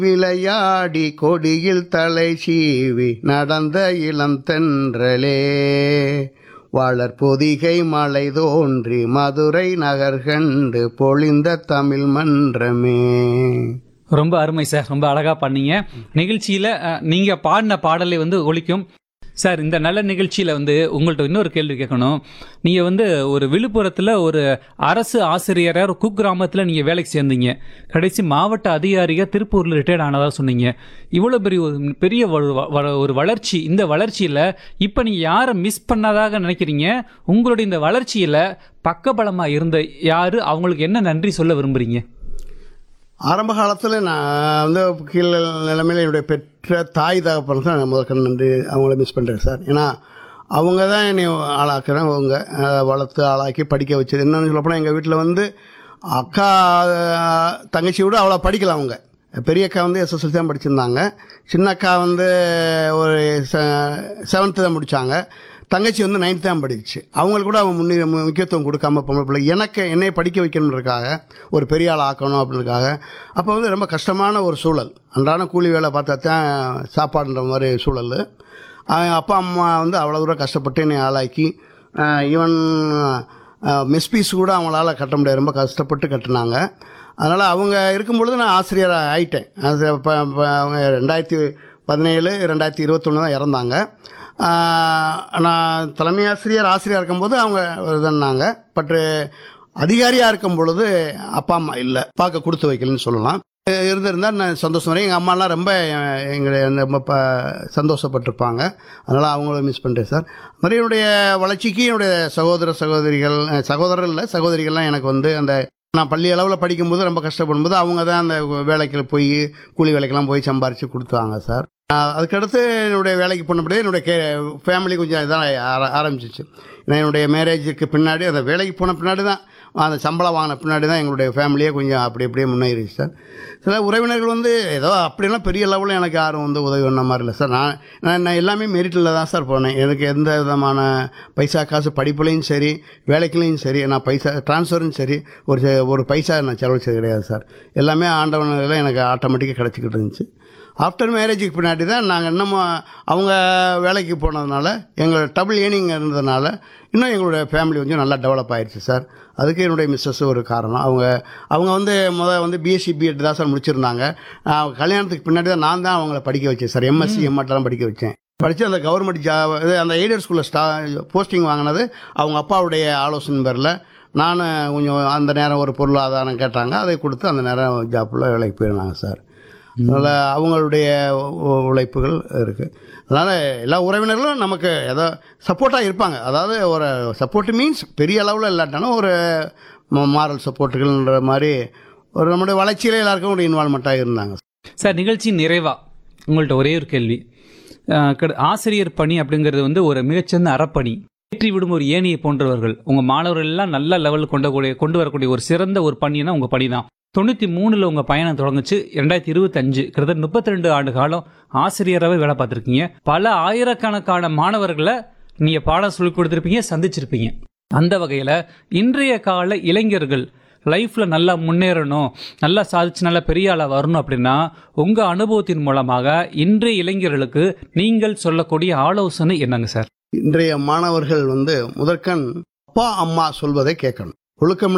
விளையாடி கொடியில் தலை சீவி நடந்த இளம் தென்றலே வளர் பொதிகை மலை தோன்றி மதுரை நகர் கண்டு பொழிந்த தமிழ் மன்றமே ரொம்ப அருமை சார் ரொம்ப அழகா பண்ணீங்க நிகழ்ச்சியில அஹ், நீங்க பாடின பாடலை வந்து ஒலிக்கும் சார் இந்த நல்ல நிகழ்ச்சியில வந்து உங்கள்ட்ட இன்னொரு கேள்வி கேட்கணும் நீங்க வந்து ஒரு விழுப்புரத்துல ஒரு அரசு ஆசிரியரா ஒரு குக்கிராமத்துல நீங்க வேலைக்கு சேர்ந்தீங்க கடைசி மாவட்ட அதிகாரியா திருப்பூர்ல ரிட்டையர்ட் ஆனதா சொன்னீங்க இவ்வளவு பெரிய ஒரு பெரிய ஒரு வ- வ- ஒரு வளர்ச்சி இந்த வளர்ச்சியில இப்ப நீங்க யாரை மிஸ் பண்ணதாக நினைக்கிறீங்க உங்களுடைய இந்த வளர்ச்சியில பக்கபலமா இருந்த யாரு அவங்களுக்கு என்ன நன்றி சொல்ல விரும்புறீங்க ஆரம்ப காலத்தில் நான் வந்து கீழே நிலைமையில் என்னுடைய பெற்ற தாய் தகப்பன் தான் நான் முதற்க நன்றி அவங்கள மிஸ் பண்ணுறேன் சார் ஏன்னா அவங்க தான் என்னை ஆளாக்குறேன் அவங்க அஹ், வளர்த்து ஆளாக்கி படிக்க வச்சது என்னன்னு சொல்லப்போனால் எங்கள் வீட்டில் வந்து அக்கா அஹ், தங்கச்சி விட அவ்வளோ படிக்கல அவங்க பெரிய அக்கா வந்து எஸ்எஸ்எல்சி தான் படிச்சிருந்தாங்க சின்ன அக்கா வந்து ஒரு செவன்த்து தான் முடித்தாங்க தங்கச்சி வந்து நைன்த் தான் படிச்சு அவங்களுக்கு கூட அவன் முன்னே முக்கியத்துவம் கொடுக்காம பொம்பளை பிள்ளை எனக்கு என்னை படிக்க வைக்கணுன்றதுக்காக ஒரு பெரிய ஆள் ஆக்கணும் அப்படின்றதுக்காக அப்போ வந்து ரொம்ப கஷ்டமான ஒரு சூழல் அன்றாட கூலி வேலை பார்த்தா தான் சாப்பாடுன்ற மாதிரி சூழல் அவன் அப்பா அம்மா வந்து அவ்வளோ தூரம் கஷ்டப்பட்டு என்னை ஆளாக்கி ஈவன் மெஸ் பீஸ் கூட அவங்களால கட்ட முடியாது ரொம்ப கஷ்டப்பட்டு கட்டினாங்க அதனால் அவங்க இருக்கும் பொழுது நான் ஆசிரியராக ஆயிட்டேன் அது இப்போ இப்போ அவங்க ரெண்டாயிரத்தி பதினேழு ரெண்டாயிரத்தி இருபத்தொன்று தான் இறந்தாங்க ஆஹ் நான் தலைமை ஆசிரியர் ஆசிரியராக இருக்கும்போது அவங்க இதுன்னாங்க பட் அதிகாரியாக இருக்கும் பொழுது அப்பா அம்மா இல்லை பார்க்க கொடுத்து வைக்கலன்னு சொல்லலாம் அஹ் இருந்திருந்தா நான் சந்தோஷம் வரையும் எங்கள் அம்மாலாம் ரொம்ப அஹ், எங்களை வந்து ரொம்ப ப சந்தோஷப்பட்டிருப்பாங்க அதனால் அவங்கள மிஸ் பண்ணுறேன் சார் அது மாதிரி என்னுடைய வளர்ச்சிக்கு என்னுடைய சகோதர சகோதரிகள் அஹ், சகோதரர் இல்லை சகோதரிகள்லாம் எனக்கு வந்து அந்த நான் பள்ளி அளவில் படிக்கும்போது ரொம்ப கஷ்டப்படும்போது அவங்க தான் அந்த வேலைக்கு போய் கூலி வேலைக்கெல்லாம் போய் சம்பாரித்து கொடுத்தாங்க சார் ஆஹ் அதுக்கடுத்து என்னுடைய வேலைக்கு போனபடியே என்னுடைய கே ஃபேமிலி கொஞ்சம் இதான் ஆர- ஆரம்பிச்சிச்சு ஏன்னா என்னுடைய மேரேஜுக்கு பின்னாடி அந்த வேலைக்கு போன பின்னாடி தான் அந்த சம்பளம் வாங்கின பின்னாடி தான் எங்களுடைய ஃபேமிலியே கொஞ்சம் அப்படி அப்படியே முன்னேறிச்சு சார் சில உறவினர்கள் வந்து ஏதோ அப்படிலாம் பெரிய லெவலில் எனக்கு யாரும் வந்து உதவி பண்ண மாதிரி இல்லை சார் நான் நான் நான் எல்லாமே மெரிட்டில் தான் சார் போனேன் எனக்கு எந்த விதமான பைசா காசு படிப்புலையும் சரி வேலைக்குலையும் சரி நான் பைசா ட்ரான்ஸ்ஃபரும் சரி ஒரு செ- ஒரு பைசா நான் செலவழிச்சது கிடையாது சார் எல்லாமே ஆண்டவனில் எனக்கு ஆட்டோமேட்டிக்காக கிடச்சிக்கிட்டு இருந்துச்சு ஆஃப்டர் மேரேஜுக்கு பின்னாடி தான் நாங்கள் இன்னமும் அவங்க வேலைக்கு போனதுனால எங்களோட டபுள் ஏர்னிங் இருந்ததுனால இன்னும் எங்களுடைய ஃபேமிலி கொஞ்சம் நல்லா டெவலப் ஆயிடுச்சு சார் அதுக்கு என்னுடைய மிஸ்ஸஸ் ஒரு காரணம் அவங்க அவங்க வந்து முதல் வந்து பிஎஸ்சி பிஎட் தான் சார் முடிச்சிருந்தாங்க நான் கல்யாணத்துக்கு பின்னாடி தான் நான் தான் அவங்கள படிக்க வச்சேன் சார் எம்எஸ்சி எம்எட்லாம் படிக்க வச்சேன் படித்து அந்த கவர்மெண்ட் ஜாப் இது அந்த எய்டட் ஸ்கூலில் ஸ்டா போஸ்டிங் வாங்கினது அவங்க அப்பாவுடைய ஆலோசனை பேரில் நான் கொஞ்சம் அந்த நேரம் ஒரு பொருளாதாரம் கேட்டாங்க அதை கொடுத்து அந்த நேரம் ஜாப்பில் வேலைக்கு போயிருந்தாங்க சார் அதனால் அவங்களுடைய உ- உழைப்புகள் இருக்குது அதனால் எல்லா உறவினர்களும் நமக்கு ஏதோ சப்போர்ட்டாக இருப்பாங்க அதாவது ஒரு சப்போர்ட் மீன்ஸ் பெரிய அளவில் இல்லாட்டாலும் ஒரு மாரல் சப்போர்ட்டுகள்ன்ற மாதிரி ஒரு நம்முடைய வளர்ச்சியில் எல்லாருக்கும் ஒரு இன்வால்மெண்ட்டாக இருந்தாங்க சார் நிகழ்ச்சி நிறைவா உங்கள்ட்ட ஒரே ஒரு கேள்வி அஹ், கடு- ஆசிரியர் பணி அப்படிங்கிறது வந்து ஒரு மிகச்சிறந்த அறப்பணி ஏற்றி விடும் ஒரு ஏணியை போன்றவர்கள் உங்க மாணவர்கள் எல்லாம் நல்ல லெவலில் கொண்ட கூடிய கொண்டு வரக்கூடிய ஒரு சிறந்த ஒரு பணினா உங்க பணி தான் தொண்ணூத்தி மூணுல உங்க பயணம் தொடங்குச்சு ரெண்டாயிரத்தி இருபத்தஞ்சு கிட்டத்தட்ட முப்பத்தி ரெண்டு ஆண்டு காலம் ஆசிரியராகவே வேலை பார்த்துருக்கீங்க பல ஆயிரக்கணக்கான மாணவர்களை நீங்க பாடம் சொல்லிக் கொடுத்துருப்பீங்க சந்திச்சிருப்பீங்க அந்த வகையில இன்றைய கால இளைஞர்கள் லைஃப்ல நல்லா முன்னேறணும் நல்லா சாதிச்சு நல்லா பெரிய ஆளா வரணும் அப்படின்னா உங்க அனுபவத்தின் மூலமாக இன்றைய இளைஞர்களுக்கு நீங்கள் சொல்லக்கூடிய ஆலோசனை என்னங்க சார் இன்றைய மாணவர்கள் வந்து முதற்கண் அப்பா அம்மா சொல்வதை கேட்கணும் ஒழுக்கம்